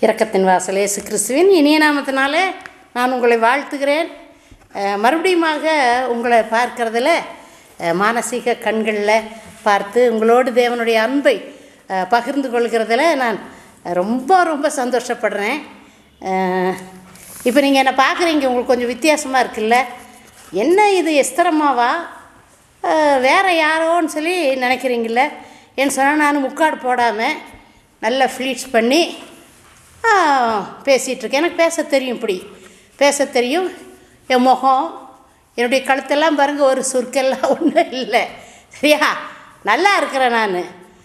இரக்கத்தின் வாசல் இயேசு கிறிஸ்துவின் இனிய நாமத்தினாலே நான் உங்களை வாழ்த்துகிறேன் அஹ், மறுபடியுமாக உங்களை பார்க்கறதுல அஹ், மானசீக கண்களில் பார்த்து உங்களோடு தேவனுடைய அன்பை அஹ், பகிர்ந்து கொள்கிறதுல நான் ரொம்ப ரொம்ப சந்தோஷப்படுறேன் இப்போ நீங்கள் என்னை பார்க்குறீங்க உங்களுக்கு கொஞ்சம் வித்தியாசமாக இருக்குல்ல என்ன இது எஸ்தரம்மாவா அஹ், வேற யாரோன்னு சொல்லி நினைக்கிறீங்கள ஏன்னு சொன்னால் நான் முக்காடு போடாமல் நல்லா ஃப்ளீட்ஸ் பண்ணி பேசிகிட்டு இருக்கேன் எனக்கு பேச தெரியும் இப்படி பேச தெரியும் என் முகம் என்னுடைய கழுத்தெல்லாம் பாருங்க ஒரு சுருக்கெல்லாம் ஒன்றும் இல்லை சரியா நல்லா இருக்கிறேன் நான்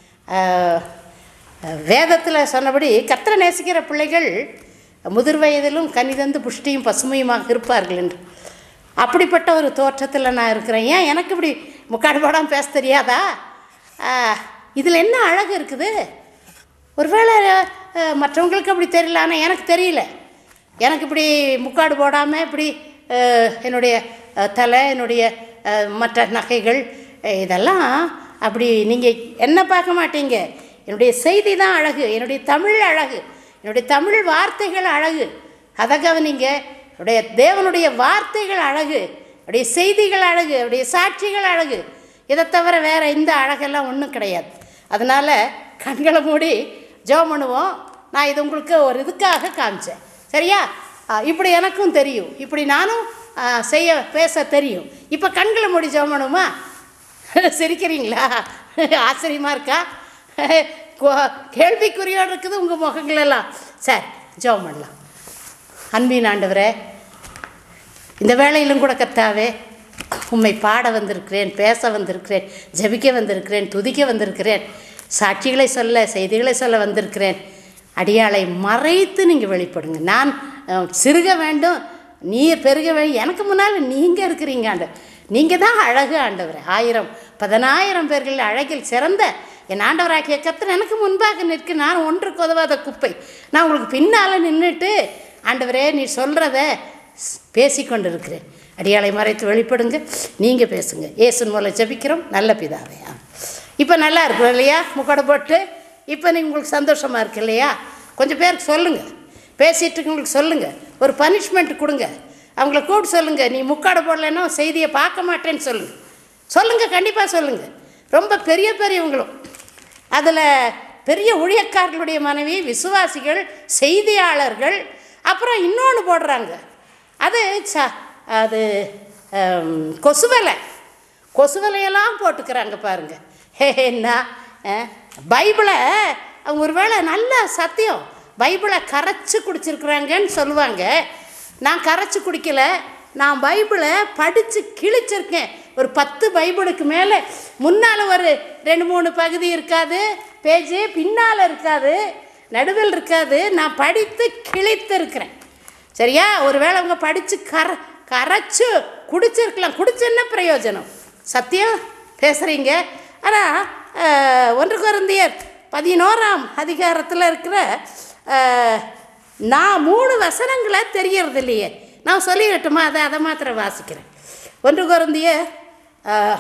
வேதத்தில் சொன்னபடி கர்த்தரை நேசிக்கிற பிள்ளைகள் முதிர் வயதிலும் கனிதந்து புஷ்டியும் பசுமையுமாக இருப்பார்கள் என்று அப்படிப்பட்ட ஒரு தோற்றத்தில் நான் இருக்கிறேன் ஏன் எனக்கு இப்படி முக்காடு போடாமல் பேச தெரியாதா இதில் என்ன அழகு இருக்குது ஒருவேளை அஹ், மற்றவங்களுக்கு அப்படி தெரியல ஆனால் எனக்கு தெரியல எனக்கு இப்படி முக்காடு போடாமல் இப்படி அஹ், என்னுடைய அஹ், தலை என்னுடைய அஹ், மற்ற நகைகள் அஹ், இதெல்லாம் அப்படி நீங்கள் என்ன பார்க்க மாட்டீங்க என்னுடைய செய்தி தான் அழகு என்னுடைய தமிழ் அழகு என்னுடைய தமிழ் வார்த்தைகள் அழகு அதை கவனிங்க என்னுடைய தேவனுடைய வார்த்தைகள் அழகு அவருடைய செய்திகள் அழகு அவருடைய சாட்சிகள் அழகு இதை தவிர வேறு எந்த அழகெல்லாம் ஒன்றும் கிடையாது அதனால் கண்களை மூடி ஜெபம் பண்ணுவோம் நான் இது உங்களுக்கு ஒரு இதுக்காக காமிச்சேன் சரியா ஆ, இப்படி எனக்கும் தெரியும் இப்படி நானும் ஆ, செய்ய பேச தெரியும் இப்போ கண்களை மூடி ஜெபம் பண்ணுவோமா சிரிக்கிறீங்களா ஆச்சரியமாக இருக்கா கோ- கேள்விக்குறியோடு இருக்குது உங்கள் முகங்களெல்லாம் சரி ஜெபம் பண்ணலாம் அன்பின் ஆண்டவரே இந்த வேளையிலும் கூட கர்த்தாவே உம்மை பாட வந்திருக்கிறேன் பேச வந்திருக்கிறேன் ஜெபிக்க வந்திருக்கிறேன் துதிக்க வந்திருக்கிறேன் சாட்சிகளை சொல்ல செய்திகளை சொல்ல வந்திருக்கிறேன் அடியாளை மறைத்து நீங்கள் வெளிப்படுங்க நான் அஹ், சிறுக வேண்டும் நீர் பெருக வேண்டும் எனக்கு முன்னால் நீங்கள் இருக்கிறீங்க ஆண்டு நீங்கள் தான் அழகு ஆண்டவர் ஆயிரம் பதினாயிரம் பேர்கள் அழகில் சிறந்த என் ஆண்டவராகிய கர்த்தர் எனக்கு முன்பாக நிற்க நான் ஒன்றுக்கு உதவாத குப்பை நான் உங்களுக்கு பின்னால் நின்றுட்டு ஆண்டவரே நீ சொல்கிறத பேசிக்கொண்டு இருக்கிறேன் அடியாளை மறைத்து வெளிப்படுங்க நீங்கள் பேசுங்க இயேசுன் மூலம் ஜெபிக்கிறோம் நல்ல பிதாவே இப்போ நல்லா இருக்கும் இல்லையா முக்கடை போட்டு இப்போ நீங்கள் உங்களுக்கு சந்தோஷமாக இருக்கு இல்லையா கொஞ்சம் பேருக்கு சொல்லுங்கள் பேசிட்டு இருக்கவங்களுக்கு சொல்லுங்கள் ஒரு பனிஷ்மெண்ட் கொடுங்க அவங்கள கூப்பிட்டு சொல்லுங்கள் நீ முக்காடை போடலைன்னா செய்தியை பார்க்க மாட்டேன்னு சொல்லுங்கள் சொல்லுங்கள் கண்டிப்பாக சொல்லுங்கள் ரொம்ப பெரிய பெரியவங்களும் அதில் பெரிய ஊழியக்காரர்களுடைய மனைவி விசுவாசிகள் செய்தியாளர்கள் அப்புறம் இன்னொன்று போடுறாங்க அது ச அது ஹம், கொசுவலை கொசுவலையெல்லாம் போட்டுக்கிறாங்க பாருங்க ஹே என்ன அஹ், பைபிளை அவங்க ஒருவேளை நல்ல சத்தியம் பைபிளை கரைச்சி குடிச்சிருக்கிறாங்கன்னு சொல்லுவாங்க நான் கரைச்சி குடிக்கல நான் பைபிளை படித்து கிழிச்சிருக்கேன் ஒரு பத்து பைபிளுக்கு மேலே முன்னால் ஒரு ரெண்டு மூணு பகுதி இருக்காது பேஜு பின்னால் இருக்காது நடுவில் இருக்காது நான் படித்து கிழித்து இருக்கிறேன் சரியா ஒருவேளை அவங்க படித்து கர கரைச்சு குடிச்சிருக்கலாம் குடிச்சு என்ன பிரயோஜனம் சத்தியம் பேசுகிறீங்க ஆனால் ஒன்று குருந்தியர் பதினோராம் அதிகாரத்தில் இருக்கிற அஹ், நான் மூணு வசனங்களை தெரியறது இல்லையே நான் சொல்லிடட்டுமா அதை அதை மாத்திரம் வாசிக்கிறேன் ஒன்று குருந்தியர் அஹ்,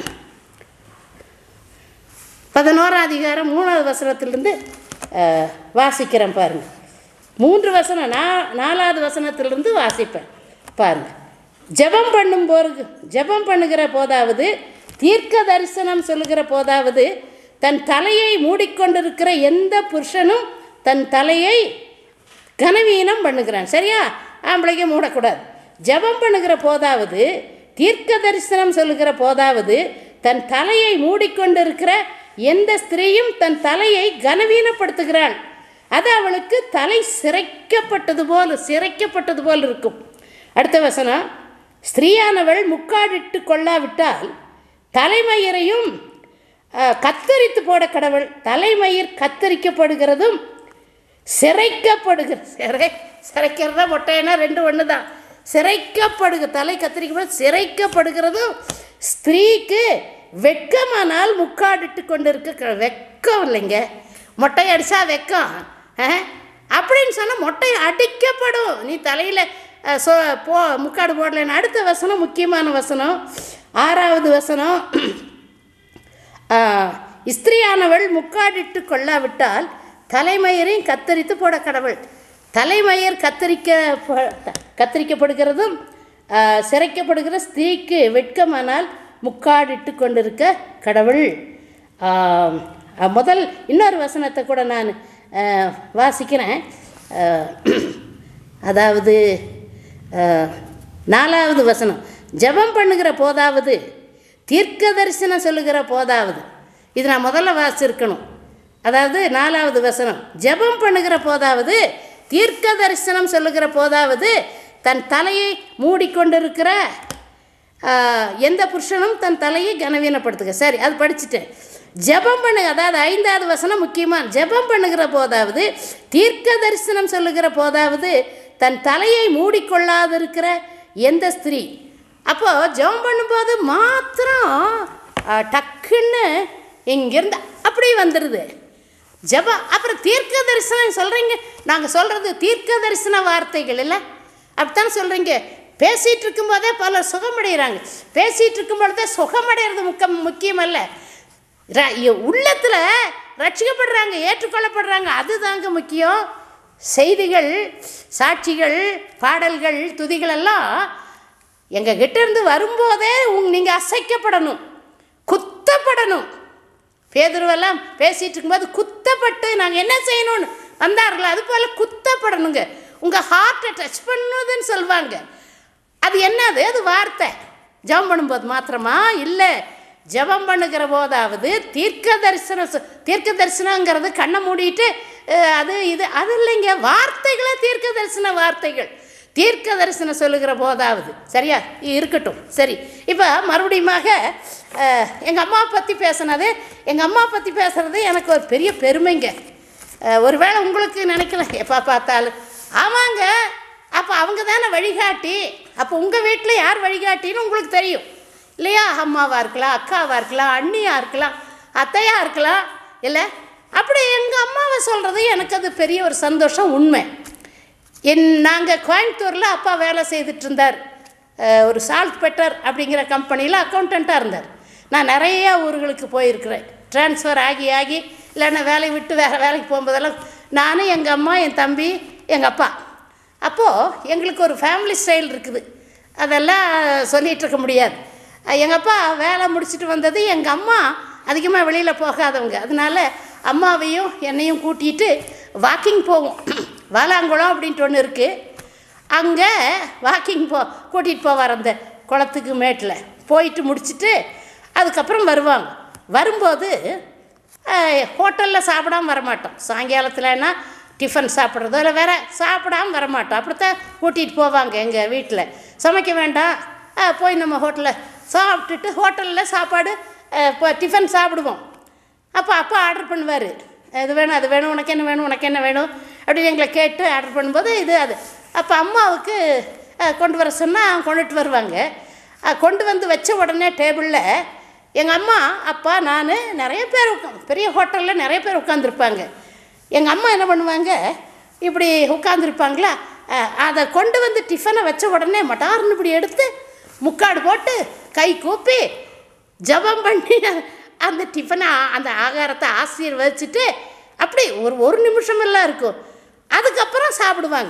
பதினோராம் அதிகாரம் மூணாவது வசனத்திலிருந்து அஹ், வாசிக்கிறேன் பாருங்க மூன்று வசனம் நா நாலாவது வசனத்திலிருந்து வாசிப்பேன் பாருங்க ஜெபம் பண்ணும் போது ஜெபம் பண்ணுகிற போதாவது தீர்க்க தரிசனம் சொல்லுகிற போதாவது தன் தலையை மூடிக்கொண்டிருக்கிற எந்த புருஷனும் தன் தலையை கனவீனம் பண்ணுகிறான் சரியா ஆம்பளைங்க மூடக்கூடாது ஜெபம் பண்ணுகிற போதாவது தீர்க்க தரிசனம் சொல்லுகிற போதாவது தன் தலையை மூடிக்கொண்டிருக்கிற எந்த ஸ்திரீயும் தன் தலையை கனவீனப்படுத்துகிறாள் அது அவளுக்கு தலை சிரைக்கப்பட்டது போல் சிரைக்கப்பட்டது போல் இருக்கும் அடுத்த வசனம் ஸ்திரீயானவள் முக்காடிட்டு கொள்ளாவிட்டால் தலைமயிரையும் அஹ், கத்தரித்து போட கடவுள் தலைமயிர் கத்தரிக்கப்படுகிறதும் சிரைக்கப்படுகிற சிறை சிறைக்கிறதா மொட்டையனா ரெண்டு ஒன்று தான் சிரைக்கப்படுக தலை கத்திரிக்கப்பட சிரைக்கப்படுகிறதும் ஸ்திரீக்கு வெட்கமானால் முக்காடிட்டு கொண்டு இருக்க க- வெட்கம் இல்லைங்க மொட்டை அடித்தா வெட்கம் ஆ? அப்படின்னு சொன்னால் மொட்டை அடிக்கப்படும் நீ தலையில் சொ போ முக்காடு போடலைன்னு அடுத்த வசனம் முக்கியமான வசனம் ஆறாவது வசனம் ஆ, ஸ்திரீயானவள் முக்காடிட்டு கொள்ளாவிட்டால் தலைமயிரையும் கத்தரித்து போட கடவுள் தலைமயிர் கத்தரிக்க கத்தரிக்கப்படுகிறதும் ஆ, சிரைக்கப்படுகிற ஸ்திரீக்கு வெட்கமானால் முக்காடிட்டு கொண்டிருக்க கடவுள் ஆ, ஆ, முதல் இன்னொரு வசனத்தை கூட நான் ஆ, வாசிக்கிறேன் ஆ, அதாவது ஆ, நாலாவது வசனம் ஜெபம் பண்ணுகிற போதாவது தீர்க்க தரிசனம் சொல்லுகிற போதாவது இது நான் முதல்ல வாசிச்சிருக்கணும் அதாவது நாலாவது வசனம் ஜெபம் பண்ணுகிற போதாவது தீர்க்க தரிசனம் சொல்லுகிற போதாவது தன் தலையை மூடிக்கொண்டிருக்கிற ஆ, எந்த புருஷனும் தன் தலையை கனவீனப்படுத்துக சரி அது படிச்சுட்டேன் ஜெபம் பண்ணுங்க அதாவது ஐந்தாவது வசனம் முக்கியமான ஜெபம் பண்ணுகிற போதாவது தீர்க்க தரிசனம் சொல்லுகிற போதாவது தன் தலையை மூடிக்கொள்ளாதிருக்கிற எந்த ஸ்திரீ அப்போ ஜெபம் பண்ணும்போது மாத்திரம் ஆ, டக்குன்னு இங்கிருந்து அப்படி வந்துடுது ஜெபம் அப்புறம் தீர்க்க தரிசனம் சொல்கிறீங்க நாங்கள் சொல்கிறது தீர்க்க தரிசன வார்த்தைகள் இல்லை அப்படித்தான் சொல்கிறீங்க பேசிகிட்டு இருக்கும்போதே பலர் சுகமடைகிறாங்க பேசிகிட்டு இருக்கும் பொழுதே சுகமடைகிறது முக்கம் முக்கியமல்ல ர- இ- உள்ளத்தில் ரட்சிக்கப்படுறாங்க ஏற்றுக்கொள்ளப்படுறாங்க அதுதாங்க முக்கியம் செய்திகள் சாட்சிகள் பாடல்கள் துதிகள் எல்லாம் எங்கள் கிட்ட இருந்து வரும்போதே உங் நீங்கள் அசைக்கப்படணும் குத்தப்படணும் பேதுருவெல்லாம் பேசிட்டு இருக்கும்போது குத்தப்பட்டு நாங்கள் என்ன செய்யணும்னு வந்தார்களோ அது போல் குத்தப்படணுங்க உங்கள் ஹார்ட்டை டச் பண்ணுதுன்னு சொல்லுவாங்க அது என்னது அது வார்த்தை ஜெபம் பண்ணும்போது மாத்திரமா இல்லை ஜெபம் பண்ணுகிற போதாவது தீர்க்க தரிசனம் சொ- தீர்க்க தரிசனங்கிறது கண்ணை மூடிட்டு அஹ், அது இது அது இல்லைங்க வார்த்தைகளே தீர்க்க தரிசன வார்த்தைகள் தீர்க்க தரிசனம் சொல்லுகிற போதாவது சரியா இருக்கட்டும் சரி இப்போ மறுபடியுமாக எங்கள் அம்மா பற்றி பேசுனது எங்கள் அம்மா பற்றி பேசுகிறது எனக்கு ஒரு பெரிய பெருமைங்க அஹ், ஒருவேளை உங்களுக்கு நினைக்கலாம் எப்போ பார்த்தாலும் ஆமாங்க அப்போ அவங்க தானே வழிகாட்டி அப்போ உங்கள் வீட்டில் யார் வழிகாட்டின்னு உங்களுக்கு தெரியும் இல்லையா அம்மாவாக இருக்கலாம் அக்காவாக இருக்கலாம் அண்ணியாக இருக்கலாம் அத்தையாக இருக்கலாம் இல்லை அப்படி எங்கள் அம்மாவை சொல்கிறது எனக்கு அது பெரிய ஒரு சந்தோஷம் உண்மை என் நாங்கள் கோயம்புத்தூரில் அப்பா வேலை செய்துட்டு இருந்தார் அஹ், ஒரு சால்ட் பெட்டர் அப்படிங்கிற கம்பெனியில் அக்கௌண்டண்ட்டாக இருந்தார் நான் நிறைய ஊர்களுக்கு போயிருக்கிறேன் ட்ரான்ஸ்ஃபர் ஆகி ஆகி இல்லைன்னா வேலையை விட்டு வேறு வேலைக்கு போகும்போதெல்லாம் நானும் எங்கள் அம்மா என் தம்பி எங்கள் அப்பா அப்போது எங்களுக்கு ஒரு ஃபேமிலி ஸ்டைல் இருக்குது அதெல்லாம் சொல்லிகிட்டு இருக்க முடியாது எங்கள் அப்பா வேலை முடிச்சுட்டு வந்தது எங்கள் அம்மா அதிகமாக வெளியில் போகாதவங்க அதனால அம்மாவையும் என்னையும் கூட்டிகிட்டு வாக்கிங் போவோம் வாலாங்குளம் அப்படின்ட்டு ஒன்று இருக்குது அங்கே வாக்கிங் போ கூட்டிகிட்டு போவார் அந்த குளத்துக்கு மேட்டில் போயிட்டு முடிச்சுட்டு அதுக்கப்புறம் வருவாங்க வரும்போது ஹோட்டலில் சாப்பிடாம வரமாட்டோம் சாயங்காலத்தில்னா டிஃபன் சாப்பிட்றதோ இல்லை வேற சாப்பிடாம வரமாட்டோம் அப்படித்தான் கூட்டிகிட்டு போவாங்க எங்கள் வீட்டில் சமைக்க வேண்டாம் அஹ், போய் நம்ம ஹோட்டலில் சாப்பிட்டுட்டு ஹோட்டலில் சாப்பாடு அஹ், இப்போ டிஃபன் சாப்பிடுவோம் அப்போ அப்பா ஆர்டர் பண்ணுவார் இது வேணும் அது வேணும் உனக்கு என்ன வேணும் உனக்கு என்ன வேணும் அப்படின்னு எங்களை கேட்டு ஆர்டர் பண்ணும்போது இது அது அப்போ அம்மாவுக்கு அஹ், கொண்டு வர சொன்னால் கொண்டுட்டு வருவாங்க அஹ், கொண்டு வந்து வச்ச உடனே டேபிளில் எங்கள் அம்மா அப்பா நான் நிறைய பேர் உட்கா பெரிய ஹோட்டலில் நிறைய பேர் உட்காந்துருப்பாங்க எங்கள் அம்மா என்ன பண்ணுவாங்க இப்படி உட்காந்துருப்பாங்களா அதை கொண்டு வந்து டிஃபனை வச்ச உடனே மட்டார்னு இப்படி எடுத்து முக்காடு போட்டு கை கூப்பி ஜெபம் பண்ணி அந்த டிஃபனை ஆ- அந்த ஆகாரத்தை ஆசீர்வதிச்சுட்டு அப்படி ஒரு ஒரு நிமிஷமெல்லாம் இருக்கும் அதுக்கப்புறம் சாப்பிடுவாங்க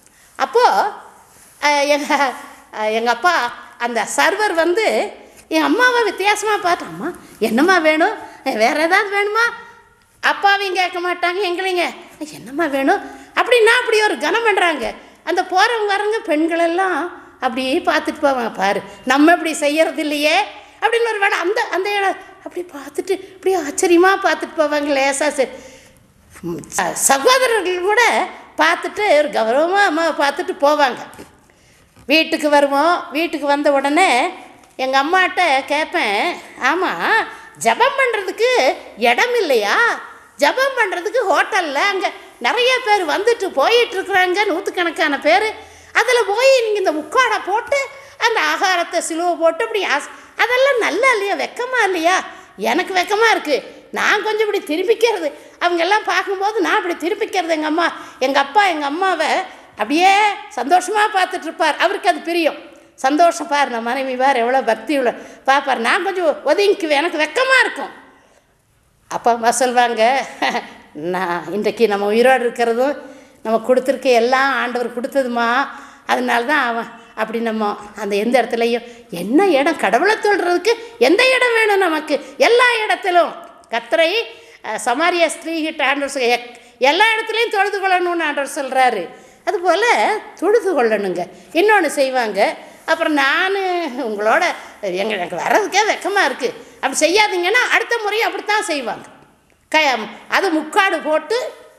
அப்போது எங்கள் எங்கள் அப்பா அந்த சர்வர் வந்து என் அம்மாவை வித்தியாசமாக பார்த்து அம்மா என்னம்மா வேணும் வேறு ஏதாவது வேணுமா அப்பாவையும் கேட்க மாட்டாங்க எங்களைங்க என்னம்மா வேணும் அப்படின்னா அப்படி ஒரு கனம் பண்ணுறாங்க அந்த போகிறவங்க வரவங்க பெண்கள் எல்லாம் அப்படியே பார்த்துட்டு போவாங்க பாரு நம்ம இப்படி செய்யறது இல்லையே அப்படின்னு ஒரு வேலை அந்த அந்த இடம் அப்படி பார்த்துட்டு அப்படியே ஆச்சரியமாக பார்த்துட்டு போவாங்க லேசா சரி ம், ச- சகோதரர்கள் கூட பார்த்துட்டு ஒரு கௌரவமாக அம்மாவை பார்த்துட்டு போவாங்க வீட்டுக்கு வருவோம் வீட்டுக்கு வந்த உடனே எங்கள் அம்மாட்ட கேட்பேன் ஆமாம் ஜெபம் பண்ணுறதுக்கு இடம் இல்லையா ஜெபம் பண்ணுறதுக்கு ஹோட்டலில் அங்கே நிறைய பேர் வந்துட்டு போயிட்டு இருக்கிறாங்க நூற்றுக்கணக்கான பேர் அதில் போய் நீங்கள் இந்த முக்காடை போட்டு அந்த ஆகாரத்தை சிலுவை போட்டு இப்படி ஆஸ் அதெல்லாம் நல்லா இல்லையா வெக்கமா இல்லையா எனக்கு வெக்கமா இருக்குது நான் கொஞ்சம் இப்படி திருப்பிக்கிறது அவங்க எல்லாம் பார்க்கும்போது நான் இப்படி திருப்பிக்கிறது எங்கள் அம்மா எங்கள் அப்பா எங்கள் அம்மாவை அப்படியே சந்தோஷமாக பார்த்துட்டு இருப்பார் அவருக்கு அது பிரியம் சந்தோஷம் பார் நான் மனைவி பார் எவ்வளோ பக்தி இவ்வளோ பார்ப்பார் நான் கொஞ்சம் ஒதுங்கிக்குவேன் எனக்கு வெக்கமாக இருக்கும் அப்பா அம்மா சொல்லுவாங்க நான் இன்றைக்கு நம்ம உயிரோடு இருக்கிறதும் நம்ம கொடுத்துருக்க எல்லாம் ஆண்டவர் கொடுத்ததுமா அதனால தான் அவன் அப்படி நம்ம அந்த எந்த இடத்துலையும் என்ன இடம் கடவுளை சொல்கிறதுக்கு எந்த இடம் வேணும் நமக்கு எல்லா இடத்திலும் கத்தரை அஹ், சமாரிய ஸ்திரீகிட்ட ஆண்டவர் சொல் எக்- எல்லா இடத்துலையும் தொழுது கொள்ளணும்னு ஆண்டவர் சொல்கிறாரு அதுபோல் தொழுது கொள்ளணுங்க இன்னொன்று செய்வாங்க அப்புறம் நான் உங்களோட எங்க எனக்கு வர்றதுக்கே வெக்கமாக இருக்குது அப்படி செய்யாதீங்கன்னா அடுத்த முறையும் அப்படித்தான் செய்வாங்க க அது முக்காடு போட்டு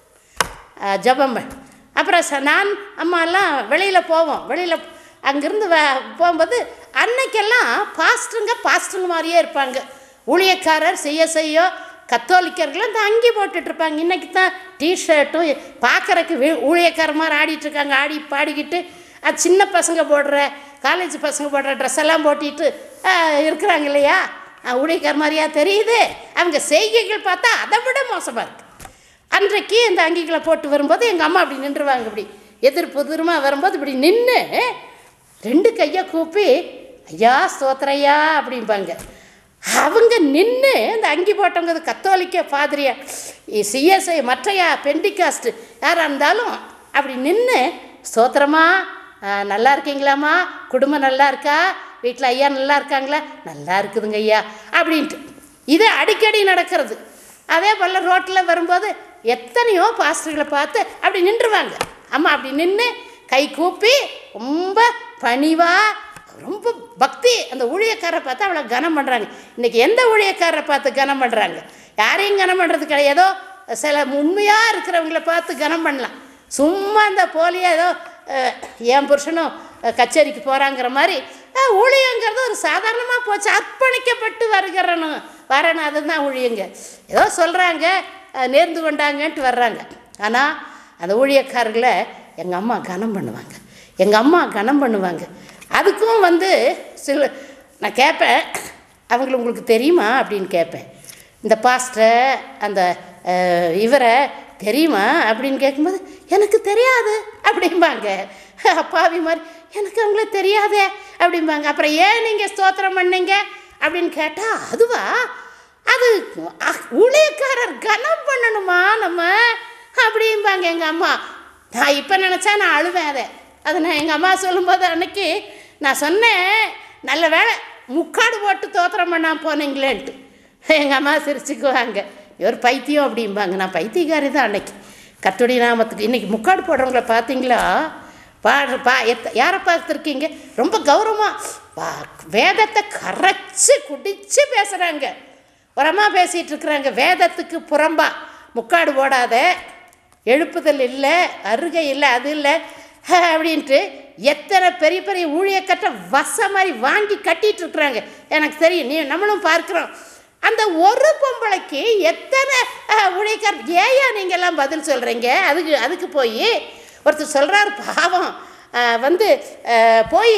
அஹ், ஜெபம் பண்ண. அப்புறம் ச நான் அம்மாலாம் வெளியில் போவோம் வெளியில் அங்கேருந்து வ போகும்போது அன்னைக்கெல்லாம் பாஸ்டருங்க பாஸ்டருங்க மாதிரியே இருப்பாங்க ஊழியக்காரர் செய்ய செய்ய கத்தோலிக்கர்கள் இந்த அங்கி போட்டுட்டு இருப்பாங்க இன்றைக்கி தான் டிஷர்ட்டும் பார்க்குறக்கு ஊழியக்கார மாதிரி ஆடிட்டு இருக்காங்க ஆடி பாடிக்கிட்டு அது சின்ன பசங்க போடுற காலேஜ் பசங்க போடுற ட்ரெஸ் எல்லாம் போட்டிட்டு அஹ், இருக்கிறாங்க இல்லையா அஹ், ஊழியக்கார மாதிரியா தெரியுது அவங்க செய்கைகள் பார்த்தா அதை விட மோசமாக இருக்குது அன்றைக்கு இந்த அங்கிகளை போட்டு வரும்போது எங்கள் அம்மா அப்படி நின்றுவாங்க இப்படி எதிர் புதிருமா வரும்போது இப்படி நின்று ரெண்டு கையை கூப்பி ஐயா ஸ்தோத்திரையா அப்படிம்பாங்க அவங்க நின்று இந்த அங்கி போட்டவங்க அது கத்தோலிக்க பாதிரியா சிஎஸ்ஐ மற்றையா பெண்டிகாஸ்ட் யாராக இருந்தாலும் அப்படி நின்று ஸ்தோத்திரமா ஆ, நல்லா இருக்கீங்களாம்மா குடும்பம் நல்லா இருக்கா வீட்டில் ஐயா நல்லா இருக்காங்களா நல்லா இருக்குதுங்க ஐயா அப்படின்ட்டு இது அடிக்கடி நடக்கிறது அதே போல் ரோட்டில் வரும்போது எத்தனையோ பாஸ்டர்களை பார்த்து அப்படி நின்றுவாங்க அம்மா அப்படி நின்று கை கூப்பி ரொம்ப பணிவாக ரொம்ப பக்தி அந்த ஊழியக்காரரை பார்த்து அவ்வளோ கனம் பண்ணுறாங்க இன்றைக்கி எந்த ஊழியக்காரரை பார்த்து கனம் பண்ணுறாங்க யாரையும் கனம் பண்ணுறது கிடையாது ஏதோ சில உண்மையாக இருக்கிறவங்கள பார்த்து கனம் பண்ணலாம் சும்மா அந்த போலியாக ஏதோ அஹ், என் புருஷனும் அஹ், கச்சேரிக்கு போகிறாங்கிற மாதிரி அஹ், ஊழியங்கிறது ஒரு சாதாரணமாக போச்சு அர்ப்பணிக்கப்பட்டு வருகிறனும் வரணும் அதுதான் ஊழியங்க ஏதோ சொல்கிறாங்க நேர்ந்து கொண்டாங்கன்ட்டு வர்றாங்க ஆனால் அந்த ஊழியக்காரர்களை எங்கள் அம்மா கனம் பண்ணுவாங்க எங்கள் அம்மா கனம் பண்ணுவாங்க அதுக்கும் வந்து சில நான் கேட்பேன் அவங்கள உங்களுக்கு தெரியுமா அப்படின்னு கேட்பேன் இந்த பாஸ்டரை அந்த அஹ், இவரை தெரியுமா அப்படின்னு கேட்கும்போது எனக்கு தெரியாது அப்படிம்பாங்க அப்பாவி மாதிரி எனக்கு அவங்கள தெரியாதே அப்படிம்பாங்க அப்புறம் ஏன் நீங்கள் ஸ்தோத்திரம் பண்ணீங்க அப்படின்னு கேட்டால் அதுவா அது அ- ஊழியக்காரர் கனம் பண்ணணுமா நம்ம அப்படிம்பாங்க எங்கள் அம்மா நான் இப்போ நினச்சா நான் அழுவேன் அதை அது நான் எங்கள் அம்மா சொல்லும்போது அன்னைக்கு நான் சொன்னேன் நல்ல வேளை முக்காடு போட்டு தோத்திரம் பண்ணாம போனீங்களேன்ட்டு எங்கள் அம்மா சிரிச்சுக்குவாங்க இவர் பைத்தியம் அப்படிம்பாங்க நான் பைத்தியக்காரி தான் அன்னைக்கு கட்டுடைய நாமத்துக்கு இன்றைக்கி முக்காடு போடுறவங்கள பார்த்தீங்களா பாடுற பா எத்த யாரை பார்த்துருக்கீங்க ரொம்ப கௌரவமாக பா வேதத்தை கரைச்சி குடிச்சு பேசுகிறாங்க உரமாக பேசிகிட்டு இருக்கிறாங்க வேதத்துக்கு புறம்பா முக்காடு போடாத எழுப்புதல் இல்லை அருகை இல்லை அது இல்லை ஹ, அப்படின்ட்டு எத்தனை பெரிய பெரிய ஊழியக்கட்ட வச மாதிரி வாங்கி கட்டிட்டு இருக்கிறாங்க எனக்கு தெரியும் நீ நம்மளும் பார்க்குறோம் அந்த ஒரு பொம்பளைக்கு எத்தனை அஹ், ஊழியக்கார் ஏயா நீங்கள்லாம் பதில் சொல்கிறீங்க அதுக்கு அதுக்கு போய் ஒருத்தர் சொல்கிறார் பாவம் அஹ், வந்து அஹ், போய்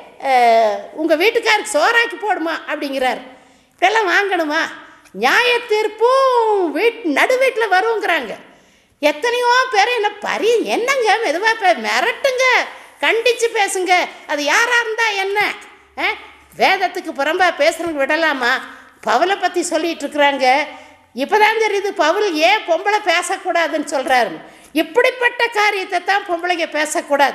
உங்கள் வீட்டுக்காருக்கு சோறாக்கி போடுமா அப்படிங்கிறார் இப்படியெல்லாம் வாங்கணுமா நியாய தீர்ப்பும் வீட் நடு வீட்டில் வருங்கிறாங்க எத்தனையோ பேர் என்ன பரி என்னங்க மெதுவாக பே மிரட்டுங்க கண்டித்து பேசுங்க அது யாராக இருந்தால் என்ன ஆ? வேதத்துக்கு புறம்பா பேசுகிறவங்க விடலாமா பவுலை பற்றி சொல்லிட்டு இருக்கிறாங்க இப்போதான் தெரியுது பவுல் ஏன் பொம்பளை பேசக்கூடாதுன்னு சொல்கிறாரு இப்படிப்பட்ட காரியத்தை தான் பொம்பளைங்க பேசக்கூடாது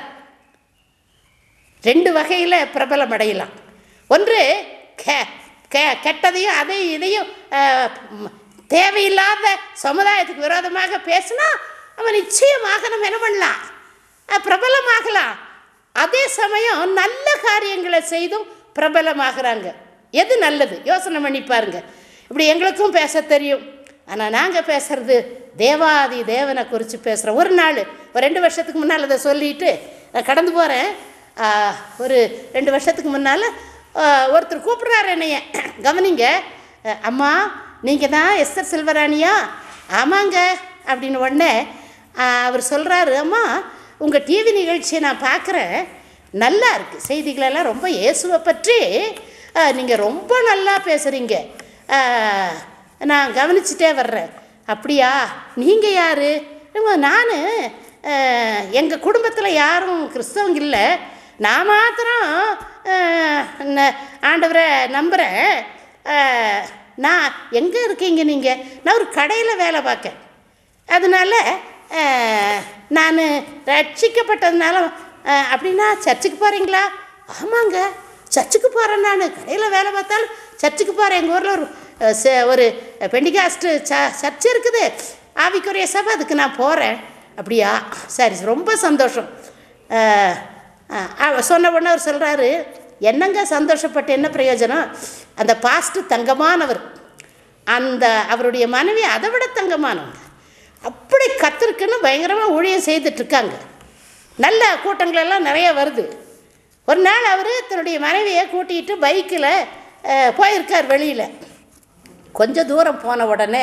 ரெண்டு வகையில் பிரபலம் அடையலாம் ஒன்று கெ கெ கெட்டதையும் அதையும் இதையும் அஹ், ம், தேவையில்லாத சமுதாயத்துக்கு விரோதமாக பேசினா அவன் நிச்சயமாக நம்ம என்ன பண்ணலாம் அஹ், பிரபலமாகலாம் அதே சமயம் நல்ல காரியங்களை செய்தும் பிரபலமாகறாங்க எது நல்லது யோசனை பண்ணி பாருங்க இப்படி எங்களுக்கும் பேச தெரியும் ஆனால் நாங்கள் பேசுறது தேவாதி தேவனை குறித்து பேசுகிறோம் ஒரு நாள் ஒரு ரெண்டு வருஷத்துக்கு முன்னால் அதை சொல்லிட்டு நான் கடந்து போகிறேன் ஒரு ரெண்டு வருஷத்துக்கு முன்னால் ஒருத்தர் கூப்பிட்றாரு என்னைய கவனிங்க அஹ், அம்மா நீங்கள் தான் எஸ்தர் செல்வராணியா ஆமாங்க அப்படின்னு உடனே அஹ், அவர் சொல்கிறாரு அம்மா உங்கள் டிவி நிகழ்ச்சியை நான் பார்க்குறேன் நல்லா இருக்குது செய்திகளெல்லாம் ரொம்ப இயேசுவை பற்றி நீங்கள் ரொம்ப நல்லா பேசுகிறீங்க நான் கவனிச்சுட்டே வர்றேன் அப்படியா நீங்கள் யார் நான் எங்கள் குடும்பத்தில் யாரும் கிறிஸ்தவங்க இல்லை நான் மாத்திரம் அஹ், ந- ஆண்டவரை நம்புகிறேன் அஹ், நான் எங்கே இருக்கீங்க நீங்கள் நான் ஒரு கடையில் வேலை பார்க்கேன் அதனால நான் ரட்சிக்கப்பட்டதுனால அஹ், அப்படின்னா சர்ச்சுக்கு போகிறீங்களா ஆமாங்க சர்ச்சுக்கு போகிறேன் நான் கடையில் வேலை பார்த்தாலும் சர்ச்சுக்கு போகிறேன் எங்கள் ஊரில் ஒரு அஹ், ச- ஒரு பெண்டிகாஸ்ட்டு ச சர்ச் இருக்குது ஆவிக்குரிய சபை அதுக்கு நான் போகிறேன் அப்படியா சரி ரொம்ப சந்தோஷம் அஹ், அஹ், அவ சொன்ன உடனே அவர் சொல்கிறாரு என்னங்க சந்தோஷப்பட்டு என்ன பிரயோஜனம் அந்த பாஸ்ட்டு தங்கமானவர் அந்த அவருடைய மனைவி அதை விட தங்கமானவங்க அப்படி கத்திருக்குன்னு பயங்கரமாக ஊழியம் செய்துட்ருக்காங்க நல்ல கூட்டங்கள் எல்லாம் நிறைய வருது ஒரு நாள் அவர் தன்னுடைய மனைவியை கூட்டிகிட்டு பைக்கில் போயிருக்கார் வெளியில் கொஞ்சம் தூரம் போன உடனே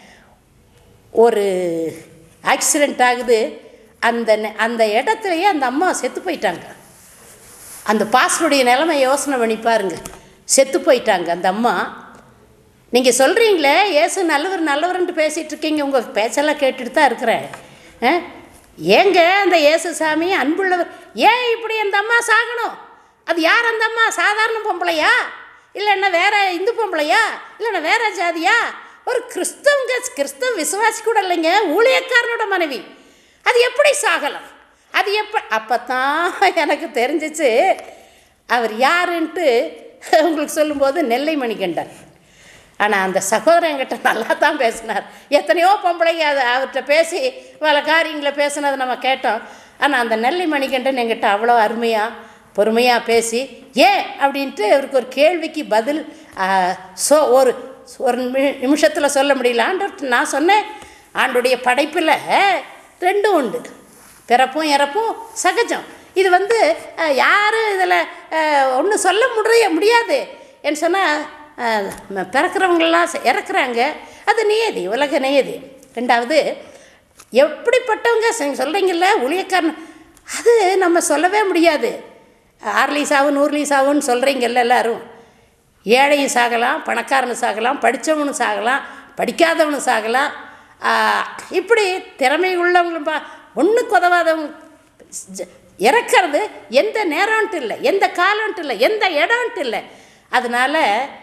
ஒரு ஆக்சிடெண்ட் ஆகுது அந்த நெ- அந்த இடத்துலையே அந்த அம்மா செத்து போயிட்டாங்க அந்த பாஸ்டருடைய நிலைமை யோசனை பண்ணி பாருங்க செத்து போயிட்டாங்க அந்த அம்மா நீங்கள் சொல்கிறீங்களே இயேசு நல்லவர் நல்லவர்ன்ட்டு பேசிகிட்டு இருக்கீங்க உங்கள் பேச்செல்லாம் கேட்டுட்டு தான் இருக்கிறேன் ஆ? ஏங்க அந்த இயேசு சாமி அன்புள்ளவர் ஏன் இப்படி அந்த அம்மா சாகணும் அது யார் அந்த அம்மா சாதாரண பொம்பளையா இல்லைன்னா வேற இந்து பொம்பளையா இல்லைன்னா வேற ஜாதியா ஒரு கிறிஸ்தவங்க கிறிஸ்தவ விசுவாசி கூட இல்லைங்க ஊழியக்காரனோட மனைவி அது எப்படி சாகலாம் அது எப்போ அப்போ தான் எனக்கு தெரிஞ்சிச்சு அவர் யாருன்ட்டு உங்களுக்கு சொல்லும்போது நெல்லை மணிகண்டன் ஆனால் அந்த சகோதரன் என்கிட்ட நல்லா தான் பேசினார் எத்தனையோ பொம்பளைங்க அதை அவர்கிட்ட பேசி பல காரியங்களை பேசினதை நம்ம கேட்டோம் ஆனால் அந்த நெல்லை மணிகண்டன் என்கிட்ட அவ்வளோ அருமையாக பொறுமையாக பேசி ஏன் அப்படின்ட்டு அவருக்கு ஒரு கேள்விக்கு பதில் ஆ, சோ ஒரு ஒரு நிமிஷத்தில் சொல்ல முடியல ஆண்டவர்கிட்ட நான் சொன்னேன் ஆண்டுடைய படைப்பில் ரெண்டும் உண்டு பிறப்பும் இறப்பும் சகஜம் இது வந்து யாரும் இதில் ஒன்றும் சொல்ல முடிய முடியாது என்று சொன்னால் பிறக்கிறவங்களாம் ச- இறக்குறாங்க அது நியதி உலக நியதி ரெண்டாவது எப்படிப்பட்டவங்க சொல்கிறீங்கல்ல ஊழியக்காரன் அது நம்ம சொல்லவே முடியாது ஆறுலி சாவு நூறுலி சாவுன்னு சொல்கிறீங்கல்ல எல்லாரும் ஏழையும் சாகலாம் பணக்காரனும் சாகலாம் படித்தவனும் சாகலாம் படிக்காதவனும் சாகலாம் ஆ, இப்படி திறமை உள்ளவங்களும் பா ஒன்றுக்கு உதவாதவங்க ஜ- இறக்கிறது எந்த நேரம்ன்ட்டு இல்லை எந்த காலம்ன்ட்டு இல்லை எந்த இடம்ன்ட்டு இல்லை அதனால்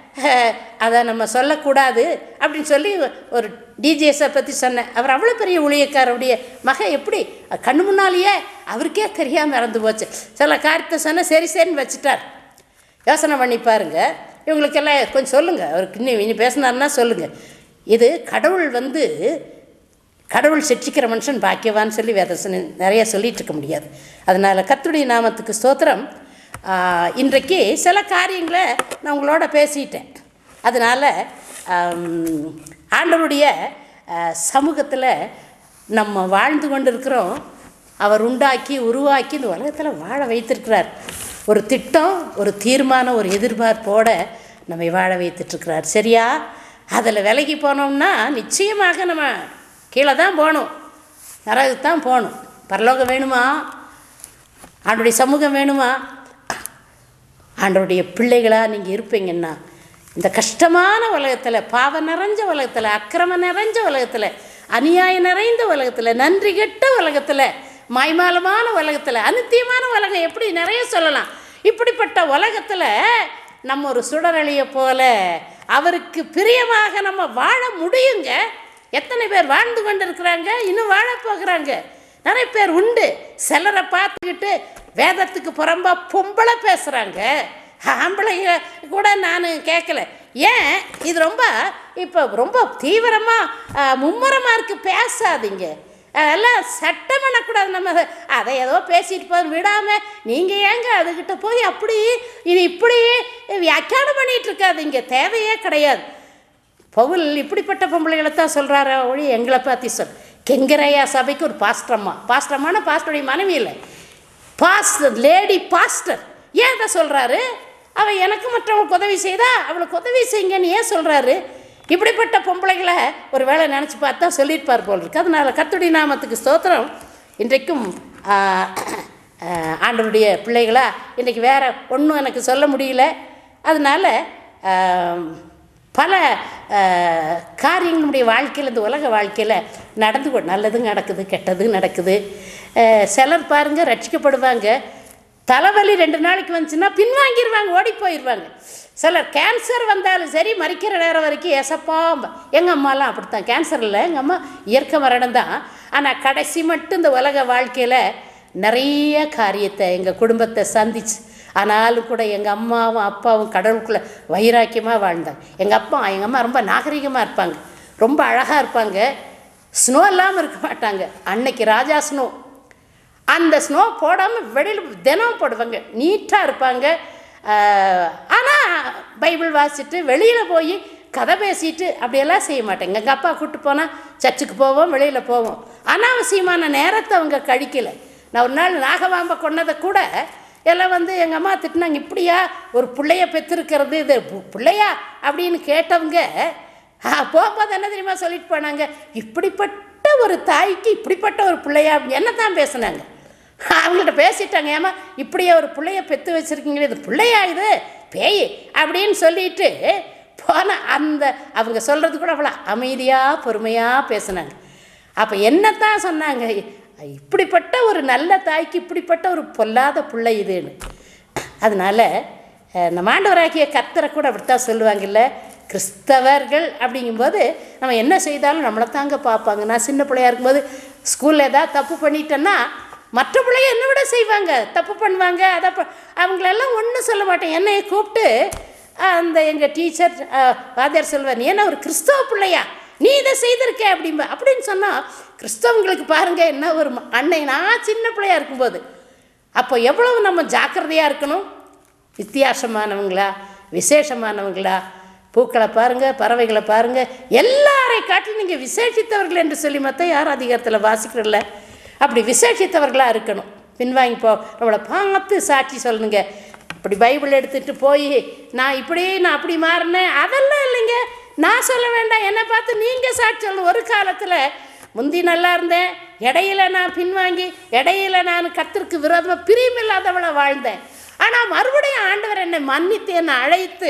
அதை நம்ம சொல்லக்கூடாது அப்படின்னு சொல்லி ஒரு டிஜிஎஸை பற்றி சொன்னேன் அவர் அவ்வளோ பெரிய ஊழியக்காரருடைய மக எப்படி கண்ணு முன்னாலேயே அவருக்கே தெரியாமல் இறந்து போச்சு சில காரியத்தை சொன்ன சரி சரின்னு வச்சுட்டார் யோசனை பண்ணி பாருங்க இவங்களுக்கெல்லாம் கொஞ்சம் சொல்லுங்கள் அவருக்கு இன்னும் இனி பேசினாருன்னா சொல்லுங்கள் இது கடவுள் வந்து கடவுள் சிற்றிக்கிற மனுஷன் பாக்கியவான்னு சொல்லி வேதசன நிறைய சொல்லிட்டு இருக்க முடியாது அதனால் கர்த்தருடைய நாமத்துக்கு ஸ்தோத்திரம் ஆ, இன்றைக்கு சில காரியங்களை நான் உங்களோட பேசிட்டேன் அதனால் ஆண்டவருடைய சமூகத்தில் நம்ம வாழ்ந்து கொண்டு இருக்கிறோம் அவர் உண்டாக்கி உருவாக்கி இந்த உலகத்தில் வாழ வைத்திருக்கிறார் ஒரு திட்டம் ஒரு தீர்மானம் ஒரு எதிர்பார்ப்போட நம்மை வாழ வைத்துட்ருக்கிறார் சரியா அதில் விலகி போனோம்னா நிச்சயமாக நம்ம கீழே தான் போகணும் நரகத்துக்கு தான் போகணும் பரலோகம் வேணுமா ஆண்டுடைய சமூகம் வேணுமா ஆண்டவருடைய பிள்ளைகளாக நீங்கள் இருப்பீங்கன்னா இந்த கஷ்டமான உலகத்தில் பாவம் நிறைஞ்ச உலகத்தில் அக்கிரமம் நிறைஞ்ச உலகத்தில் அநியாயம் நிறைந்த உலகத்தில் நன்றி கெட்ட உலகத்தில் மாய்மாலமான உலகத்தில் அனித்தியமான உலகம் எப்படி நிறைய சொல்லலாம் இப்படிப்பட்ட உலகத்தில் நம்ம ஒரு சுடரழியை போல அவருக்கு பிரியமாக நம்ம வாழ முடியுங்க எத்தனை பேர் வாழ்ந்து கொண்டு இருக்கிறாங்க இன்னும் வாழ போகிறாங்க நிறைய பேர் உண்டு சிலரை பார்த்துக்கிட்டு வேதத்துக்கு புறம்பா பொம்பளை பேசுகிறாங்க ஆம்பளைங்க கூட நான் கேட்கல ஏன் இது ரொம்ப இப்போ ரொம்ப தீவிரமாக மும்முரமாக இருக்குது பேசாதீங்க அதெல்லாம் சட்டம் பண்ணக்கூடாது நம்ம அதை- அதை ஏதோ பேசிட்டு போய் விடாமல் நீங்கள் ஏங்க அதுக்கிட்ட போய் அப்படி இது இப்படி வியாக்கியானம் பண்ணிகிட்டு இருக்காதீங்க தேவையே கிடையாது பவுல் இப்படிப்பட்ட பொம்பளைகளை தான் சொல்கிறாரு ஒழி எங்களை பற்றி சொல் கெங்கரையா சபைக்கு ஒரு பாஸ்டர்மா பாஸ்டர்மான பாஸ்டருடைய மனைவி இல்லை பாஸ்டர் லேடி பாஸ்டர் ஏன் இதை சொல்கிறாரு அவள் எனக்கு மற்றவங்களுக்கு உதவி செய்தா அவளுக்கு உதவி செய்யுங்கன்னு ஏன் சொல்கிறாரு இப்படிப்பட்ட பொம்பளைகளை ஒரு வேளை நினச்சி பார்த்தா சொல்லியிருப்பார் போல் இருக்கு அதனால் கர்த்தருடைய நாமத்துக்கு ஸ்தோத்திரம் இன்றைக்கும் ஆ, ஆ, ஆண்டவருடைய பிள்ளைகளா இன்றைக்கி வேற ஒன்றும் எனக்கு சொல்ல முடியல அதனால் ஆம், பல அஹ், காரியங்கள் நம்முடைய வாழ்க்கையில் இந்த உலக வாழ்க்கையில் நடந்து கொ- நல்லதும் நடக்குது கெட்டதும் நடக்குது அஹ், சிலர் பாருங்கள் ரட்சிக்கப்படுவாங்க தலைவலி ரெண்டு நாளைக்கு வந்துச்சுன்னா பின்வாங்கிடுவாங்க ஓடி போயிடுவாங்க சிலர் கேன்சர் வந்தாலும் சரி மறிக்கிற நேரம் வரைக்கும் ஏசப்பா எங்கள் அம்மாலாம் அப்படித்தான் கேன்சர் இல்லை எங்கள் அம்மா இயற்கை மரணம் தான் ஆனால் கடைசி மட்டும் இந்த உலக வாழ்க்கையில் நிறைய காரியத்தை எங்கள் குடும்பத்தை சந்திச்சு ஆனாலும் கூட எங்கள் அம்மாவும் அப்பாவும் கடவுளுக்குள்ளே வைராக்கியமாக வாழ்ந்தாங்க எங்கள் அப்பா எங்கள் அம்மா ரொம்ப நாகரிகமாக இருப்பாங்க ரொம்ப அழகாக இருப்பாங்க ஸ்னோ இல்லாமல் இருக்க மாட்டாங்க அன்னைக்கு ராஜா ஸ்னோ அந்த ஸ்னோ போடாமல் வெளியில் தினம் போடுவாங்க நீட்டாக இருப்பாங்க ஆனால் பைபிள் வாசிட்டு வெளியில் போய் கதை பேசிட்டு அப்படியெல்லாம் செய்ய மாட்டேங்க எங்கள் அப்பா கூப்பிட்டு போனால் சர்ச்சுக்கு போவோம் வெளியில் போவோம் அனாவசியமான நேரத்தை அவங்க கழிக்கலை நான் ஒரு நாள் நாகவாம்ப கொண்டதை கூட எல்லாம் வந்து எங்கள் அம்மா திட்டினாங்க இப்படியா ஒரு பிள்ளைய பெற்றிருக்கிறது இது பு- பிள்ளையா அப்படின்னு கேட்டவங்க ஆ, போகும்போது என்ன தெரியுமா சொல்லிட்டு போனாங்க இப்படிப்பட்ட ஒரு தாய்க்கு இப்படிப்பட்ட ஒரு பிள்ளையா என்ன தான் பேசுனாங்க அவங்கள்ட்ட பேசிட்டாங்க ஏமா இப்படியே ஒரு பிள்ளைய பெற்று வச்சுருக்கீங்களே இது பிள்ளையா இது பேய் அப்படின்னு சொல்லிட்டு போன அந்த அவங்க சொல்கிறது கூட அவ்வளோ அமைதியாக பொறுமையாக பேசுனாங்க அப்போ என்னத்தான் சொன்னாங்க இப்படிப்பட்ட ஒரு நல்ல தாய்க்கு இப்படிப்பட்ட ஒரு பொல்லாத பிள்ளை இதுன்னு அதனால் நம்ம ஆண்டவராகிய கர்த்தரை கூட அப்படித்தான் சொல்லுவாங்கல்ல கிறிஸ்தவர்கள் அப்படிங்கும்போது நம்ம என்ன செய்தாலும் நம்மளை தாங்க பார்ப்பாங்க நான் சின்ன பிள்ளையா இருக்கும்போது ஸ்கூலில் ஏதாவது தப்பு பண்ணிட்டேன்னா மற்ற பிள்ளைங்க என்னை விட செய்வாங்க தப்பு பண்ணுவாங்க அதை ப அவங்களெல்லாம் ஒன்றும் சொல்ல மாட்டேன் என்னை கூப்பிட்டு அந்த எங்கள் டீச்சர் வாத்தியார் சொல்வார் நீ என்ன ஒரு கிறிஸ்தவ பிள்ளையா நீ இதை செய்திருக்க அப்படிம்பா அப்படின்னு சொன்னால் கிறிஸ்தவங்களுக்கு பாருங்கள் என்ன ஒரு ம- அன்னை நான் சின்ன பிள்ளையா இருக்கும்போது அப்போ எவ்வளவு நம்ம ஜாக்கிரதையாக இருக்கணும் வித்தியாசமானவங்களா விசேஷமானவங்களா பூக்களை பாருங்கள் பறவைகளை பாருங்கள் எல்லாரை காட்டிலும் நீங்கள் விசேஷித்தவர்கள் என்று சொல்லி மற்ற யார் அதிகாரத்தில் வாசிக்கிறல்ல அப்படி விசேஷித்தவர்களாக இருக்கணும் பின்வாங்கி போ நம்மளை பார்த்து சாட்சி சொல்லணுங்க இப்படி பைபிள் எடுத்துகிட்டு போய் நான் இப்படி நான் அப்படி மாறினேன் அதெல்லாம் இல்லைங்க நான் சொல்ல வேண்டாம் என்னை பார்த்து நீங்கள் சாட்சி சொல்லணும் ஒரு காலத்தில் முந்தி நல்லா இருந்தேன் இடையில நான் பின்வாங்கி இடையில நான் கத்திற்கு விரோதமாக பிரியமில்லாதவளை வாழ்ந்தேன் ஆனால் மறுபடியும் ஆண்டவர் என்னை மன்னித்து என்னை அழைத்து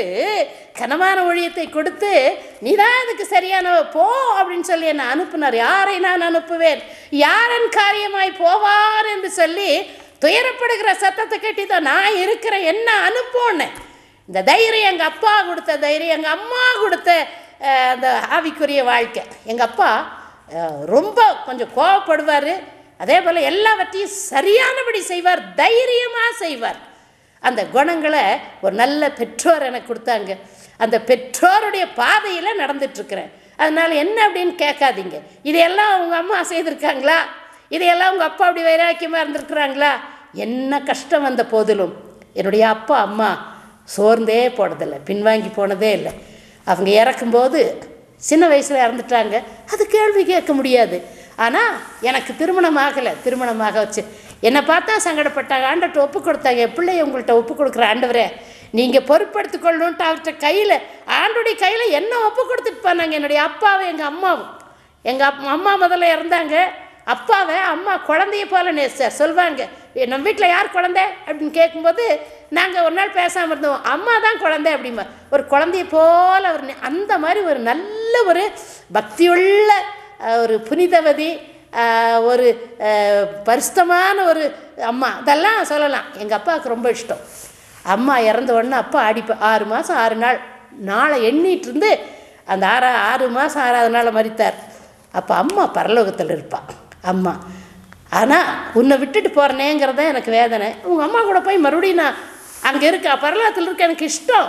கனமான ஒழியத்தை கொடுத்து நீதான் அதுக்கு சரியானவ போ அப்படின்னு சொல்லி என்னை அனுப்புனார் யாரை நான் அனுப்புவேன் யாரன் காரியமாய் போவார் என்று சொல்லி துயரப்படுகிற சத்தத்தை கட்டிதோ நான் இருக்கிறேன் என்ன அனுப்போன்னு இந்த தைரியம் எங்கள் அப்பா கொடுத்த தைரியம் எங்கள் அம்மா கொடுத்த அஹ், அந்த ஆவிக்குரிய வாழ்க்கை எங்கள் அப்பா அஹ், ரொம்ப கொஞ்சம் கோவப்படுவார் அதே போல் எல்லாவற்றையும் சரியானபடி செய்வார் தைரியமாக செய்வார் அந்த குணங்களை ஒரு நல்ல பெற்றோர் எனக்கு கொடுத்தாங்க அந்த பெற்றோருடைய பாதையில் நடந்துட்டுருக்கிறேன் அதனால் என்ன அப்படின்னு கேட்காதீங்க இதையெல்லாம் உங்கள் அம்மா செய்திருக்காங்களா இதையெல்லாம் உங்கள் அப்பா அப்படி வைராக்கியமாக இருந்திருக்கிறாங்களா என்ன கஷ்டம் வந்த போதிலும் என்னுடைய அப்பா அம்மா சோர்ந்தே போனதில்லை பின்வாங்கி போனதே இல்லை அவங்க இறக்கும்போது சின்ன வயசில் இறந்துட்டாங்க அது கேள்வி கேட்க முடியாது ஆனால் எனக்கு திருமணம் ஆகலை திருமணமாக வச்சு என்னை பார்த்தா சங்கடப்பட்டாங்க ஆண்டவர்கிட்ட ஒப்பு கொடுத்தாங்க என் பிள்ளைய உங்கள்கிட்ட ஒப்பு கொடுக்குற ஆண்டவரே நீங்கள் பொறுப்படுத்திக் கொள்ளணுன்ட்டு அவர்கிட்ட கையில் ஆண்டுடைய கையில் என்ன ஒப்பு கொடுத்துட்டு போனாங்க என்னுடைய அப்பாவும் எங்கள் அம்மாவும் எங்கள் அப் அம்மா முதல்ல இறந்தாங்க அப்பாவை அம்மா குழந்தைய போல நேசிச்சார் சொல்லுவாங்க "ஏ, நம்ம வீட்டில் யார் குழந்தை அப்படின்னு கேட்கும்போது நாங்கள் ஒரு நாள் பேசாமல் இருந்தோம் அம்மா தான் குழந்தை அப்படிம்பா ஒரு குழந்தைய போல ஒரு நே- அந்த மாதிரி ஒரு நல்ல ஒரு பக்தியுள்ள அஹ், ஒரு புனிதவதி அஹ், ஒரு அஹ், பரிசுத்தமான ஒரு அம்மா இதெல்லாம் சொல்லலாம் எங்கள் அப்பாவுக்கு ரொம்ப இஷ்டம் அம்மா இறந்த உடனே அப்பா அடிப்ப ஆறு மாதம் ஆறு நாள் நாளை எண்ணிட்டு இருந்து அந்த ஆறா ஆறு மாதம் ஆறாவது நாள் மறித்தார் அப்போ அம்மா பரலோகத்தில் இருப்பாள் அம்மா ஆனால் உன்னை விட்டுட்டு போகிறனேங்கிறத எனக்கு வேதனை உங்கள் அம்மா கூட போய் மறுபடியும் நான் அங்கே இருக்க பரலோகத்தில் இருக்க எனக்கு இஷ்டம்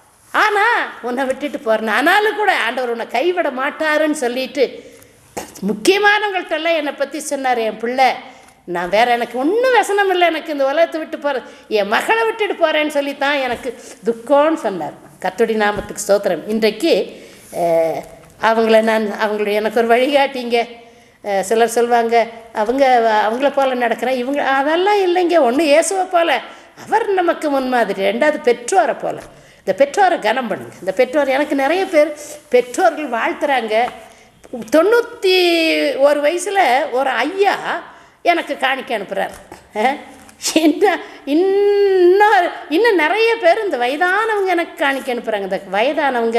ஆனால் உன்னை விட்டுட்டு போகிறேன் ஆனாலும் கூட ஆண்டவர் உன்னை கைவிட மாட்டாருன்னு சொல்லிட்டு முக்கியமானவங்கள்ட்டெல்லாம் என்னை பற்றி சொன்னார் என் பிள்ளை நான் வேற எனக்கு ஒன்றும் வசனம் இல்லை எனக்கு இந்த உலகத்தை விட்டு போகிறேன் என் மகளை விட்டுட்டு போகிறேன்னு சொல்லி தான் எனக்கு துக்கம்னு சொன்னார் கத்துடி நாமத்துக்கு ஸ்தோத்திரம் இன்றைக்கு அஹ், அவங்கள நான் அவங்களுடைய எனக்கு ஒரு வழிகாட்டிங்க அஹ், சிலர் சொல்லுவாங்க அவங்க அவங்கள போல நடக்கிறேன் இவங்க அதெல்லாம் இல்லைங்க ஒன்று இயேசுவை போல அவர் நமக்கு முன்மாதிரி ரெண்டாவது பெற்றோரை போல இந்த பெற்றோரை கனம் பண்ணுங்க இந்த பெற்றோர் எனக்கு நிறைய பேர் பெற்றோர்கள் வாழ்த்துறாங்க தொண்ணூற்றி ஒரு வயசில் ஒரு ஐயா எனக்கு காணிக்க அனுப்புகிறார் இன்னும் இன்னும் இன்னும் நிறைய பேர் இந்த வயதானவங்க எனக்கு காணிக்க அனுப்புகிறாங்க இந்த வயதானவங்க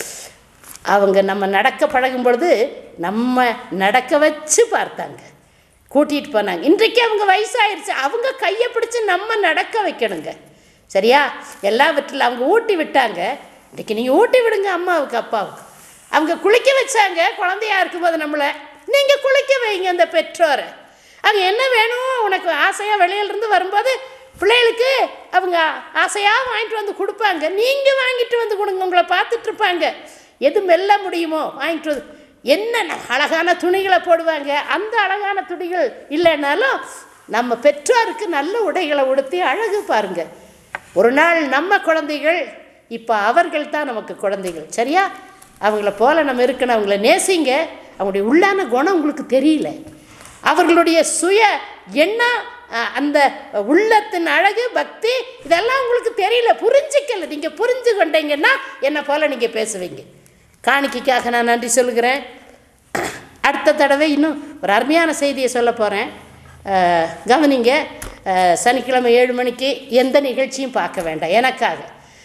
அவங்க நம்ம நடக்க பழகும் பொழுது நம்ம நடக்க வச்சு பார்த்தாங்க கூட்டிகிட்டு போனாங்க இன்றைக்கு அவங்க வயசாயிருச்சு அவங்க கையை பிடிச்சி நம்ம நடக்க வைக்கணுங்க சரியா எல்லாவற்றிலும் அவங்க ஊட்டி விட்டாங்க இன்றைக்கி நீங்கள் ஊட்டி விடுங்க அம்மாவுக்கு அப்பாவுக்கு அவங்க குளிக்க வச்சாங்க குழந்தையா இருக்கும்போது நம்மளை நீங்கள் குளிக்க வைங்க அந்த பெற்றோரை அவங்க என்ன வேணும் உனக்கு ஆசையாக வெளியிலேருந்து வரும்போது பிள்ளைகளுக்கு அவங்க ஆசையாக வாங்கிட்டு வந்து கொடுப்பாங்க நீங்கள் வாங்கிட்டு வந்து கொடுங்க உங்களை பார்த்துட்டு இருப்பாங்க எது மெல்ல முடியுமோ வாங்கிட்டு வந்து என்ன அழகான துணிகளை போடுவாங்க அந்த அழகான துணிகள் இல்லைன்னாலும் நம்ம பெற்றோருக்கு நல்ல உடைகளை உடுத்தி அழகு பாருங்க ஒரு நாள் நம்ம குழந்தைகள் இப்போ அவர்கள் தான் நமக்கு குழந்தைகள் சரியா அவங்கள போல நம்ம இருக்கணும் அவங்கள நேசிங்க அவங்களுடைய உள்ளான குணம் உங்களுக்கு தெரியல அவர்களுடைய சுய எண்ணம் அஹ், அந்த உள்ளத்தின் அழகு பக்தி இதெல்லாம் உங்களுக்கு தெரியல புரிஞ்சிக்கல நீங்கள் புரிஞ்சு கொண்டீங்கன்னா என்னை போல நீங்கள் பேசுவீங்க காணிக்கைக்காக நான் நன்றி சொல்கிறேன் அடுத்த தடவை இன்னும் ஒரு அருமையான செய்தியை சொல்ல போகிறேன் கவனிங்க அஹ், சனிக்கிழமை ஏழு மணிக்கு எந்த நிகழ்ச்சியும் பார்க்க வேண்டாம் எனக்காக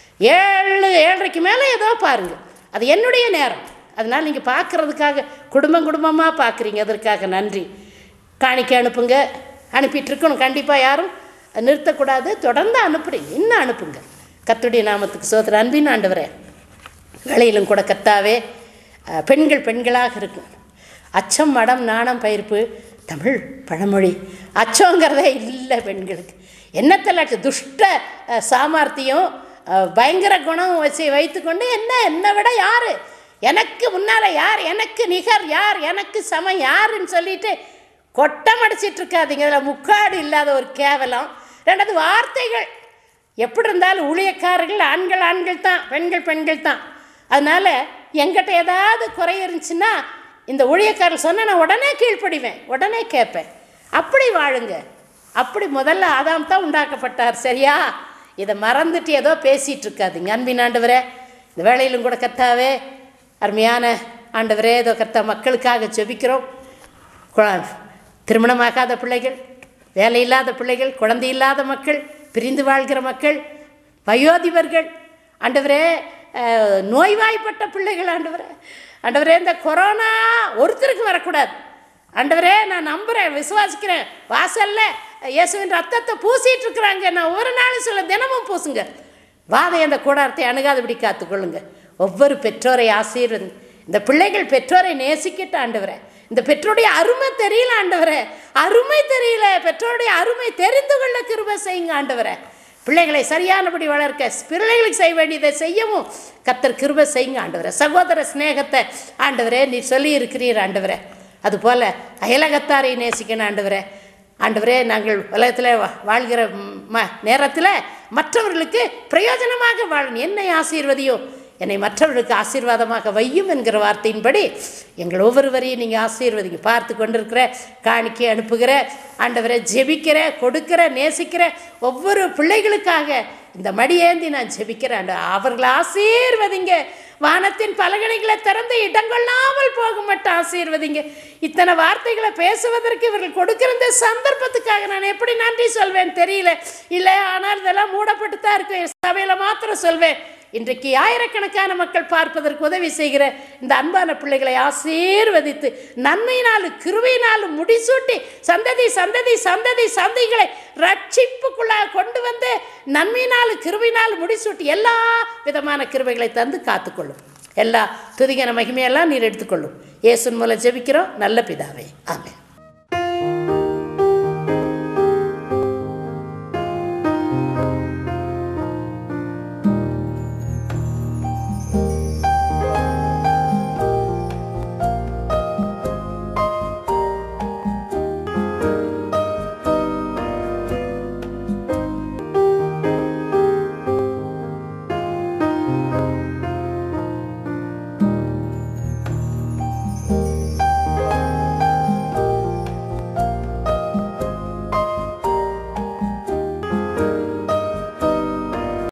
ஏழு ஏழரைக்கு மேலே ஏதோ பாருங்கள் அது என்னுடைய நேரம் அதனால் நீங்கள் பார்க்குறதுக்காக குடும்பம் குடும்பமாக பார்க்குறீங்க அதற்காக நன்றி காணிக்கை அனுப்புங்க அனுப்பிட்டு இருக்கணும் கண்டிப்பாக யாரும் நிறுத்தக்கூடாது தொடர்ந்து அனுப்புறீங்க இன்னும் அனுப்புங்க கர்த்தருடைய நாமத்துக்கு சோதர அன்பின் ஆண்டவரே வேலையிலும் கூட கத்தாவே அஹ், பெண்கள் பெண்களாக இருக்கும் அச்சம் மடம் நாணம் பயிர்ப்பு தமிழ் பழமொழி அச்சங்கிறதே இல்லை பெண்களுக்கு என்னத்தில் துஷ்ட அஹ், சாமர்த்தியம் அஹ், பயங்கர குணம் வச்சு வைத்துக்கொண்டு என்ன என்னை விட யார் எனக்கு முன்னால் யார் எனக்கு நிகர் யார் எனக்கு சமம் யாருன்னு சொல்லிட்டு கொட்டம் அடிச்சிட்டு இருக்காதீங்க அதில் முக்காடு இல்லாத ஒரு கேவலம் ரெண்டாவது வார்த்தைகள் எப்படி இருந்தாலும் ஊழியக்காரர்கள் ஆண்கள் ஆண்கள் தான் பெண்கள் பெண்கள் தான் அதனால் எங்கிட்ட ஏதாவது குறை இருந்துச்சுன்னா இந்த ஊழியக்காரர் சொன்னால் நான் உடனே கீழ்ப்படிவேன் உடனே கேட்பேன் அப்படி வாழுங்க அப்படி முதல்ல ஆதாம் தான் உண்டாக்கப்பட்டார் சரியா இதை மறந்துட்டு ஏதோ பேசிகிட்டு இருக்காதீங்க அன்பின் ஆண்டவரே இந்த வேலையிலும் கூட கத்தாவே அருமையான ஆண்டவரே ஏதோ கர்த்தா மக்களுக்காக ஜெபிக்கிறோம் குழ- திருமணமாகாத பிள்ளைகள் வேலை இல்லாத பிள்ளைகள் குழந்தை இல்லாத மக்கள் பிரிந்து வாழ்கிற மக்கள் வயோதிபர்கள் ஆண்டவரே அஹ், நோய்வாய்ப்பட்ட பிள்ளைகள் ஆண்டவரே ஆண்டவரே இந்த கொரோனா ஒருத்தருக்கு வரக்கூடாது ஆண்டவரே நான் நம்புகிறேன் விசுவாசிக்கிறேன் வாசல்ல இயேசுவின் ரத்தத்தை பூசிட்டு இருக்கிறாங்க நான் ஒரு நாளும் சொல்ல தினமும் பூசுங்க வாதை அந்த கூடாரத்தை அணுகாதபடி காத்துக்கொள்ளுங்க ஒவ்வொரு பெற்றோரை ஆசீர்வதி இந்த பிள்ளைகள் பெற்றோரை நேசிக்கிட்டு ஆண்டவரே இந்த பெற்றோருடைய அருமை தெரியல ஆண்டவரே அருமை தெரியல பெற்றோருடைய அருமை தெரிந்து கொள்ள கிருபை செய்யுங்க ஆண்டவரே பிள்ளைகளை சரியானபடி வளர்க்க பிள்ளைகளுக்கு செய்ய வேண்டியதை செய்யவும் கத்தர் கிருபை செய்யுங்க ஆண்டவரே சகோதர சிநேகத்தை ஆண்டவரே நீ சொல்லி இருக்கிறீர் ஆண்டவரே அதுபோல் அயலகத்தாரை நேசிக்கணும் ஆண்டவரே ஆண்டவரே நாங்கள் உலகத்தில் வா- வாழ்கிற ம், ம நேரத்தில் மற்றவர்களுக்கு பிரயோஜனமாக வாழணும் என்னை ஆசீர்வதியும் என்னை மற்றவர்களுக்கு ஆசீர்வாதமாக வையும் என்கிற வார்த்தையின்படி எங்கள் ஒவ்வொருவரையும் நீங்கள் ஆசீர்வதிங்க பார்த்து கொண்டிருக்கிற காணிக்கை அனுப்புகிற ஆண்டவரை ஜெபிக்கிற கொடுக்கிற நேசிக்கிற ஒவ்வொரு பிள்ளைகளுக்காக இந்த மடியேந்தி நான் ஜெபிக்கிறேன் ஆண்டு அவர்களை ஆசீர்வதிங்க வானத்தின் பலகணிகளை திறந்து இடங்கொள்ளாமல் போக மட்டும் ஆசீர்வதிங்க இத்தனை வார்த்தைகளை பேசுவதற்கு இவர்கள் கொடுக்கிற இந்த சந்தர்ப்பத்துக்காக நான் எப்படி நன்றி சொல்வேன் தெரியல இல்லை ஆனால் இதெல்லாம் மூடப்பட்டு தான் இருக்கும் என் சபையில் மாத்திரம் சொல்வேன் இன்றைக்கு ஆயிரக்கணக்கான மக்கள் பார்ப்பதற்கு உதவி செய்கிற இந்த அன்பான பிள்ளைகளை ஆசீர்வதித்து நன்மையினாலும் கிருபையினாலும் முடிசூட்டி சந்ததி சந்ததி சந்ததி சந்தைகளை ரட்சிப்புக்குள்ளாக கொண்டு வந்து நன்மையினாலும் கிருபையினாலும் முடிசூட்டி எல்லா விதமான கிருபைகளை தந்து காத்துக்கொள்ளும் எல்லா துதிகன மகிமையெல்லாம் நீர் எடுத்துக்கொள்ளும் இயேசுன் மூலம் ஜெபிக்கிறோம் நல்ல பிதாவே ஆமென்